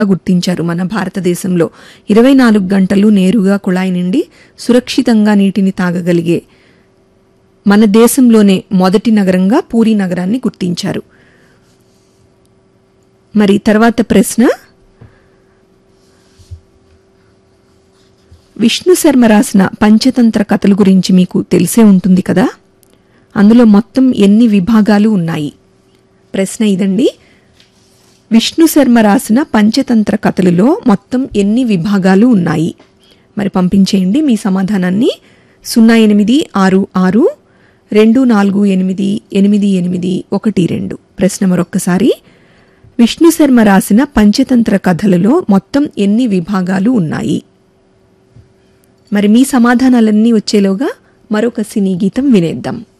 గుర్తించారు మన భారతదేశంలో ఇరవై నాలుగు గంటలు నేరుగా కుళాయి నుండి సురక్షితంగా నీటిని తాగగలిగే మన దేశంలోనే మొదటి నగరంగా పూరీ నగరాన్ని గుర్తించారు మరి తర్వాత ప్రశ్న విష్ణు శర్మ రాసిన పంచతంత్ర కథల గురించి మీకు తెలిసే ఉంటుంది కదా అందులో మొత్తం ఎన్ని విభాగాలు ఉన్నాయి ప్రశ్న ఇదండి విష్ణు శర్మ రాసిన పంచతంత్ర కథలలో మొత్తం ఎన్ని విభాగాలు ఉన్నాయి మరి పంపించేయండి మీ సమాధానాన్ని సున్నా ఎనిమిది ఆరు ఆరు రెండు నాలుగు ఎనిమిది ఎనిమిది ఎనిమిది ఒకటి రెండు ప్రశ్న మరొక్కసారి విష్ణు శర్మ రాసిన పంచతంత్ర కథలలో మొత్తం ఎన్ని విభాగాలు ఉన్నాయి మరి మీ సమాధానాలన్నీ వచ్చేలోగా మరొక సినీ గీతం వినేద్దాం